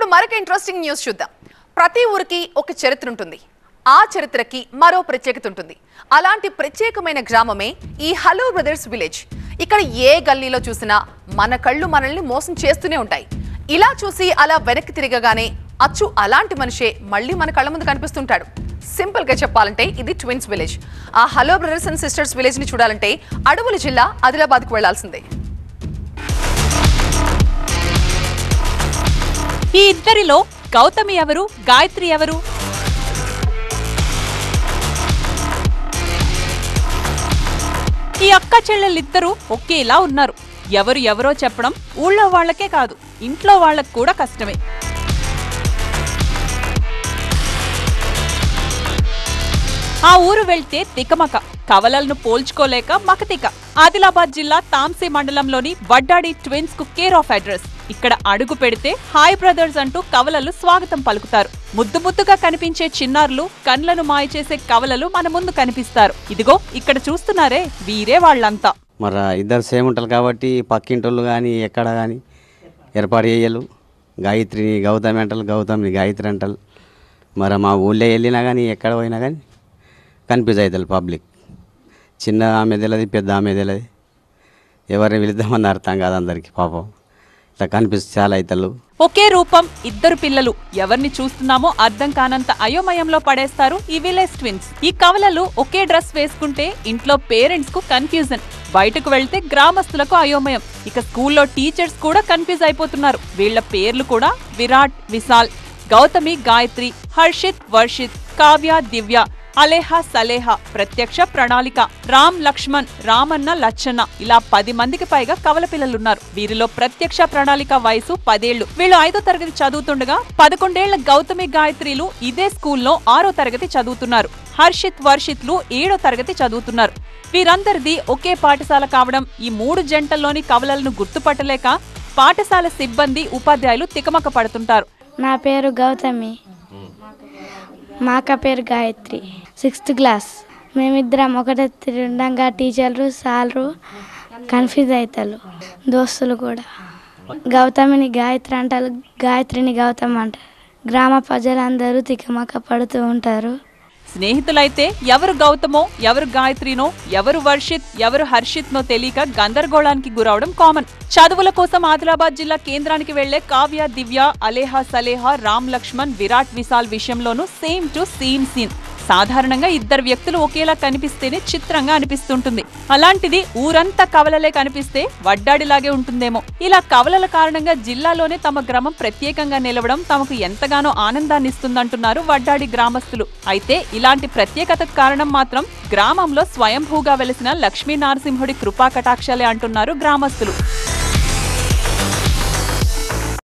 మరొక interesting news చూద్దాం ప్రతి ఊరికి ఒక చరిత్ర ఉంటుంది ఆ చరిత్రకి మరో ప్రత్యేకత ఉంటుంది అలాంటి ప్రత్యేకమైన గ్రామమే ఈ హలో బ్రదర్స్ విలేజ్ ఇక్కడ ఏ గల్లీలో చూసినా మన కళ్ళు మనల్ని మోసం చేస్తూనే ఉంటాయి ఇలా చూసి అలా వెనక్కి తిరగగానే అచ్చు అలాంటి మనిషే మళ్ళీ మన కళ్ళ ముందు కనిపిస్తుంటాడు సింపుల్ గా చెప్పాలంటే ఇది ట్విన్స్ విలేజ్ ఆ hello brothers and sisters village ని చూడాలంటే అడవుల జిల్లా ఆదిలాబాద్ కు వెళ్లాల్సిందే ఈ ఇద్దరిలో గౌతమి ఎవరు గాయత్రి ఎవరు ఈ అక్క చెల్లెళ్ళిద్దరూ ఒకేలా ఉన్నారు ఎవరు ఎవరో చెప్పడం ఊళ్ళో వాళ్ళకే కాదు ఇంట్లో వాళ్ళకు కూడా కష్టమే ఆ ఊరు వెళ్తే తికమక కవలలను పోల్చుకోలేక మకతిక ఆదిలాబాద్ జిల్లా తాంసీ మండలంలోని వడ్డాడి ట్విన్స్ కు కేర్ ఆఫ్ అడ్రస్ ఇక్కడ అడుగు పెడితే హాయ్ బ్రదర్స్ అంటూ కవలలు స్వాగతం పలుకుతారు ముద్దు ముద్దుగా కనిపించే చిన్నారులు కండ్లను మాయ చేసే కవలలు మన ముందు కనిపిస్తారు ఇదిగో ఇక్కడ చూస్తున్నారే వీరే వాళ్ళంతా మరి ఇద్దరు సేమ్ ఉంటారు కాబట్టి పక్కింటోళ్ళు కానీ ఎక్కడ కానీ ఏర్పాటు చేయలు గాయత్రిని గౌతమి అంటారు గౌతమిని గాయత్రి అంటారు మరి మా ఊళ్ళో వెళ్ళినా కానీ ఎక్కడ పోయినా కానీ కన్ఫ్యూజ్ అవుతారు పబ్లిక్ చిన్న ఆమె తెలియదు పెద్ద ఆమె తెలియదు ఎవరిని వెళిద్దామని అర్థం కాదు అందరికీ పాపం ఇట్లా కనిపిస్తే చాలా అవుతారు ఒకే రూపం ఇద్దరు పిల్లలు ఎవరిని చూస్తున్నామో అర్థం కానంత అయోమయంలో పడేస్తారు ఈ విలేజ్ ట్విన్స్ ఈ కవలలు ఒకే డ్రెస్ వేసుకుంటే ఇంట్లో పేరెంట్స్ కు కన్ఫ్యూజన్ బయటకు వెళ్తే గ్రామస్తులకు అయోమయం ఇక స్కూల్లో టీచర్స్ కూడా కన్ఫ్యూజ్ అయిపోతున్నారు వీళ్ళ పేర్లు కూడా విరాట్ విశాల్ గౌతమి గాయత్రి హర్షిత్ వర్షిత్ కావ్య దివ్య అలేహ సలేహ ప్రత్యక్ష ప్రణాళిక రామ్ లక్ష్మణ్ రామన్న లచ్చన్న ఇలా పది మందికి పైగా కవల పిల్లలున్నారు వీరిలో ప్రత్యక్ష ప్రణాళిక వయసు పదేళ్లు వీళ్ళు ఐదో తరగతి చదువుతుండగా పదకొండేళ్ల గౌతమి గాయత్రిలు ఇదే స్కూల్లో ఆరో తరగతి చదువుతున్నారు హర్షిత్ వర్షిత్లు ఏడో తరగతి చదువుతున్నారు వీరందరిది ఒకే పాఠశాల కావడం ఈ మూడు జంటల్లోని కవలలను గుర్తుపట్టలేక పాఠశాల సిబ్బంది ఉపాధ్యాయులు తికమక పడుతుంటారు నా పేరు గౌతమి మా అక్క పేరు గాయత్రి సిక్స్త్ క్లాస్ మేమిద్దరం ఒకటే తిరగంగా టీచర్లు సార్లు కన్ఫ్యూజ్ అవుతారు దోస్తులు కూడా గౌతమిని గాయత్రి అంటారు గాయత్రిని గౌతమ్ అంటారు గ్రామ ప్రజలందరూ తికమక పడుతూ ఉంటారు స్నేహితులైతే ఎవరు గౌతమో ఎవరు గాయత్రినో ఎవరు వర్షిత్ ఎవరు హర్షిత్నో తెలియక గందరగోళానికి గురవడం కామన్ చదువుల కోసం ఆదిలాబాద్ జిల్లా కేంద్రానికి వెళ్లే కావ్య దివ్య అలేహా సలేహా రామ్ లక్ష్మణ్ విరాట్ విశాల్ విషయంలోనూ సేమ్ టు సేమ్ సీన్ సాధారణంగా ఇద్దరు వ్యక్తులు ఒకేలా కనిపిస్తేనే చిత్రంగా అనిపిస్తుంటుంది అలాంటిది ఊరంతా కవలలే కనిపిస్తే వడ్డాడిలాగే ఉంటుందేమో ఇలా కవలల కారణంగా జిల్లాలోనే తమ గ్రామం ప్రత్యేకంగా నిలవడం తమకు ఎంతగానో ఆనందాన్ని ఇస్తుందంటున్నారు వడ్డాడి గ్రామస్తులు అయితే ఇలాంటి ప్రత్యేకతకు కారణం మాత్రం గ్రామంలో స్వయంభూగా వెలిసిన లక్ష్మీ నరసింహుడి కృపా కటాక్షాలే అంటున్నారు గ్రామస్తులు